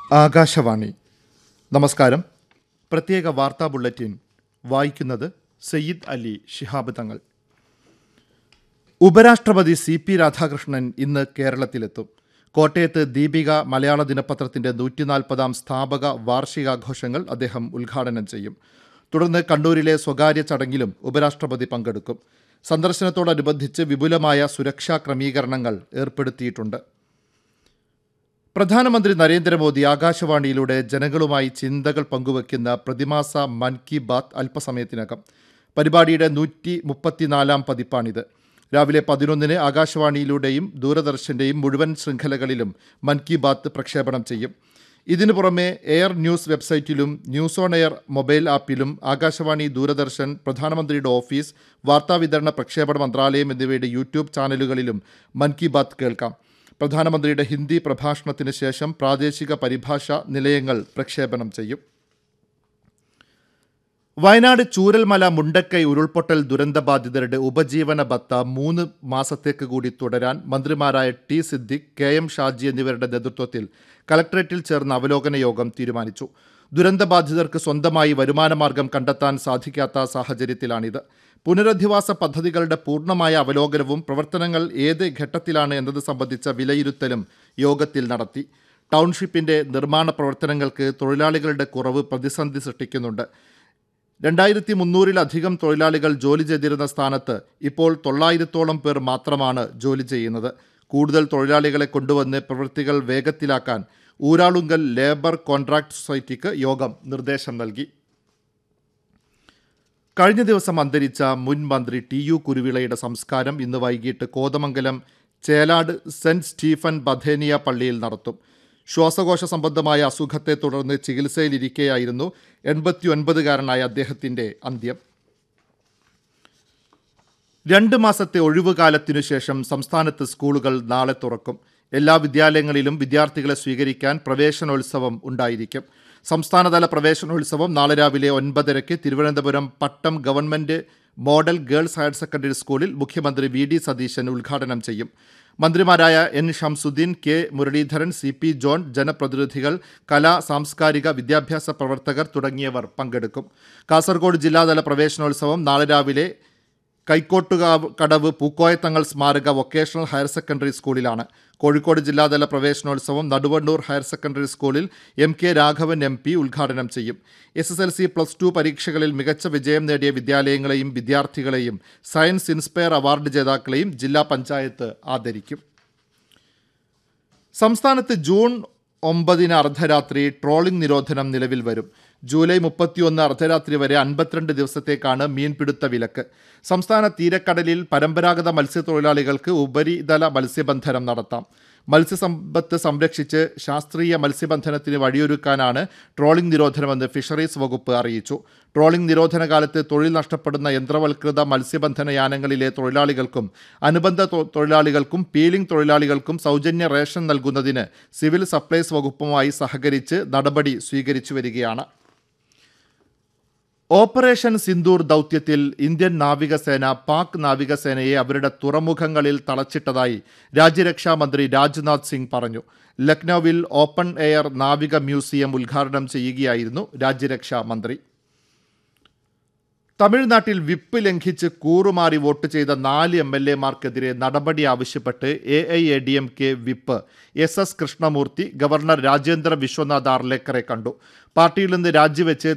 ആകാശവാണി നമസ്കാരം പ്രത്യേക വാർത്താ ബുള്ളറ്റിൻ വായിക്കുന്നത് സയ്യിദ് അലി ശിഹാബ് തങ്ങൾ ഉപരാഷ്ട്രപതി സി പി രാധാകൃഷ്ണൻ ഇന്ന് കേരളത്തിലെത്തും കോട്ടയത്ത് ദീപിക മലയാള ദിനപത്രത്തിന്റെ നൂറ്റിനാൽപ്പതാം സ്ഥാപക വാർഷികാഘോഷങ്ങൾ അദ്ദേഹം ഉദ്ഘാടനം ചെയ്യും തുടർന്ന് കണ്ണൂരിലെ സ്വകാര്യ ചടങ്ങിലും ഉപരാഷ്ട്രപതി പങ്കെടുക്കും സന്ദർശനത്തോടനുബന്ധിച്ച് വിപുലമായ സുരക്ഷാ ക്രമീകരണങ്ങൾ ഏർപ്പെടുത്തിയിട്ടുണ്ട് പ്രധാനമന്ത്രി നരേന്ദ്രമോദി ആകാശവാണിയിലൂടെ ജനങ്ങളുമായി ചിന്തകൾ പങ്കുവയ്ക്കുന്ന പ്രതിമാസ മൻ കി ബാത്ത് അല്പസമയത്തിനകം പരിപാടിയുടെ നൂറ്റി മുപ്പത്തിനാലാം പതിപ്പാണിത് രാവിലെ പതിനൊന്നിന് ആകാശവാണിയിലൂടെയും ദൂരദർശന്റെയും മുഴുവൻ ശൃംഖലകളിലും മൻ കി ബാത്ത് പ്രക്ഷേപണം ചെയ്യും ഇതിനു പുറമെ എയർ ന്യൂസ് വെബ്സൈറ്റിലും ന്യൂസ് ഓൺ എയർ മൊബൈൽ ആപ്പിലും ആകാശവാണി ദൂരദർശൻ പ്രധാനമന്ത്രിയുടെ ഓഫീസ് വാർത്താവിതരണ പ്രക്ഷേപണ മന്ത്രാലയം എന്നിവയുടെ യൂട്യൂബ് ചാനലുകളിലും മൻ കി ബാത്ത് കേൾക്കാം പ്രധാനമന്ത്രിയുടെ ഹിന്ദി പ്രഭാഷണത്തിന് ശേഷം പ്രാദേശിക പരിഭാഷ നിലയങ്ങൾ പ്രക്ഷേപണം ചെയ്യും വയനാട് ചൂരൽമല മുണ്ടക്കൈ ഉരുൾപൊട്ടൽ ദുരന്തബാധിതരുടെ ഉപജീവന ബത്ത മൂന്ന് മാസത്തേക്ക് കൂടി തുടരാൻ മന്ത്രിമാരായ T Siddique K M Shaji എന്നിവരുടെ നേതൃത്വത്തിൽ കലക്ടറേറ്റിൽ ചേർന്ന അവലോകന യോഗം തീരുമാനിച്ചു ദുരന്തബാധിതർക്ക് സ്വന്തമായി വരുമാനമാർഗം കണ്ടെത്താൻ സാധിക്കാത്ത സാഹചര്യത്തിലാണിത് പുനരധിവാസ പദ്ധതികളുടെ പൂർണ്ണമായ അവലോകനവും പ്രവർത്തനങ്ങൾ ഏത് ഘട്ടത്തിലാണ് എന്നത് സംബന്ധിച്ച വിലയിരുത്തലും യോഗത്തിൽ നടത്തി ടൗൺഷിപ്പിന്റെ നിർമ്മാണ പ്രവർത്തനങ്ങൾക്ക് തൊഴിലാളികളുടെ കുറവ് പ്രതിസന്ധി സൃഷ്ടിക്കുന്നുണ്ട് രണ്ടായിരത്തി മുന്നൂറിലധികം തൊഴിലാളികൾ ജോലി ചെയ്തിരുന്ന സ്ഥാനത്ത് ഇപ്പോൾ തൊള്ളായിരത്തോളം പേർ മാത്രമാണ് ജോലി ചെയ്യുന്നത് കൂടുതൽ തൊഴിലാളികളെ കൊണ്ടുവന്ന് പ്രവൃത്തികൾ വേഗത്തിലാക്കാൻ ഊരാളുങ്കൽ ലേബർ കോൺട്രാക്ട് സൊസൈറ്റിക്ക് യോഗം നിർദ്ദേശം നൽകി കഴിഞ്ഞ ദിവസം അന്തരിച്ച മുൻ മന്ത്രി ടി യു കുരുവിളയുടെ സംസ്കാരം ഇന്ന് വൈകിട്ട് കോതമംഗലം ചേലാട് സെന്റ് സ്റ്റീഫൻ ബഥേനിയ പള്ളിയിൽ നടത്തും ശ്വാസകോശ സംബന്ധമായ അസുഖത്തെ തുടർന്ന് ചികിത്സയിലിരിക്കെയായിരുന്നു എൺപത്തി ഒൻപതുകാരനായ അദ്ദേഹത്തിന്റെ അന്ത്യം രണ്ട് മാസത്തെ ഒഴിവുകാലത്തിനു ശേഷം സംസ്ഥാനത്ത് സ്കൂളുകൾ നാളെ തുറക്കും എല്ലാ വിദ്യാലയങ്ങളിലും വിദ്യാർത്ഥികളെ സ്വീകരിക്കാൻ പ്രവേശനോത്സവം ഉണ്ടായിരിക്കും സംസ്ഥാനതല പ്രവേശനോത്സവം നാളെ രാവിലെ ഒൻപതരയ്ക്ക് Thiruvananthapuram Pattom government model girls higher secondary സ്കൂളിൽ മുഖ്യമന്ത്രി വി ഡി സതീശൻ ഉദ്ഘാടനം ചെയ്യും മന്ത്രിമാരായ N Shamsuddin K Muraleedharan C P John ജനപ്രതിനിധികൾ കലാ സാംസ്കാരിക വിദ്യാഭ്യാസ പ്രവർത്തകർ തുടങ്ങിയവർ പങ്കെടുക്കും കാസർഗോഡ് ജില്ലാതല പ്രവേശനോത്സവം നാളെ രാവിലെ കൈക്കോട്ടുകാവ് കടവ് പൂക്കോയത്തങ്ങൾ സ്മാരക വൊക്കേഷണൽ ഹയർ സെക്കൻഡറി സ്കൂളിലാണ് കോഴിക്കോട് ജില്ലാതല പ്രവേശനോത്സവം നടുവണ്ണൂർ ഹയർ സെക്കൻഡറി സ്കൂളിൽ M K Raghavan M P ഉദ്ഘാടനം ചെയ്യും S S L C plus two പരീക്ഷകളിൽ മികച്ച വിജയം നേടിയ വിദ്യാലയങ്ങളെയും വിദ്യാർത്ഥികളെയും സയൻസ് ഇൻസ്പയർ അവാർഡ് ജേതാക്കളെയും ജില്ലാ പഞ്ചായത്ത് ആദരിക്കും സംസ്ഥാനത്ത് ജൂൺ ഒമ്പതിന് അർദ്ധരാത്രി ട്രോളിംഗ് നിരോധനം നിലവിൽ വരും ജൂലൈ മുപ്പത്തിയൊന്ന് അർദ്ധരാത്രി വരെ അൻപത്തിരണ്ട് ദിവസത്തേക്കാണ് മീൻപിടുത്ത വിലക്ക് സംസ്ഥാന തീരക്കടലിൽ പരമ്പരാഗത മത്സ്യത്തൊഴിലാളികൾക്ക് ഉപരിതല മത്സ്യബന്ധനം നടത്താം മത്സ്യസമ്പത്ത് സംരക്ഷിച്ച് ശാസ്ത്രീയ മത്സ്യബന്ധനത്തിന് വഴിയൊരുക്കാനാണ് ട്രോളിംഗ് നിരോധനമെന്ന് ഫിഷറീസ് വകുപ്പ് അറിയിച്ചു ട്രോളിംഗ് നിരോധന കാലത്ത് തൊഴിൽ നഷ്ടപ്പെടുന്ന യന്ത്രവൽകൃത മത്സ്യബന്ധന യാനങ്ങളിലെ തൊഴിലാളികൾക്കും അനുബന്ധ തൊ- തൊഴിലാളികൾക്കും പീലിംഗ് തൊഴിലാളികൾക്കും സൗജന്യ റേഷൻ നൽകുന്നതിന് സിവിൽ സപ്ലൈസ് വകുപ്പുമായി സഹകരിച്ച് നടപടി സ്വീകരിച്ചു വരികയാണ് ഓപ്പറേഷൻ സിന്ദൂർ ദൗത്യത്തിൽ ഇന്ത്യൻ നാവികസേന പാക് നാവികസേനയെ അവരുടെ തുറമുഖങ്ങളിൽ തളച്ചിട്ടതായി രാജ്യരക്ഷാ മന്ത്രി രാജ്നാഥ് സിംഗ് പറഞ്ഞു ലക്നൌവിൽ ഓപ്പൺ എയർ നാവിക മ്യൂസിയം ഉദ്ഘാടനം ചെയ്യുകയായിരുന്നു രാജ്യരക്ഷാ മന്ത്രി തമിഴ്നാട്ടിൽ വിപ്പ് ലംഘിച്ച് കൂറുമാറി വോട്ട് ചെയ്ത നാല് എം എൽ എമാർക്കെതിരെ നടപടി ആവശ്യപ്പെട്ട് A I A D M K whip S S Krishnamoorthy governor Rajendra Vishwanath ആർലേക്കറെ കണ്ടു പാർട്ടിയിൽ നിന്ന് രാജിവെച്ച്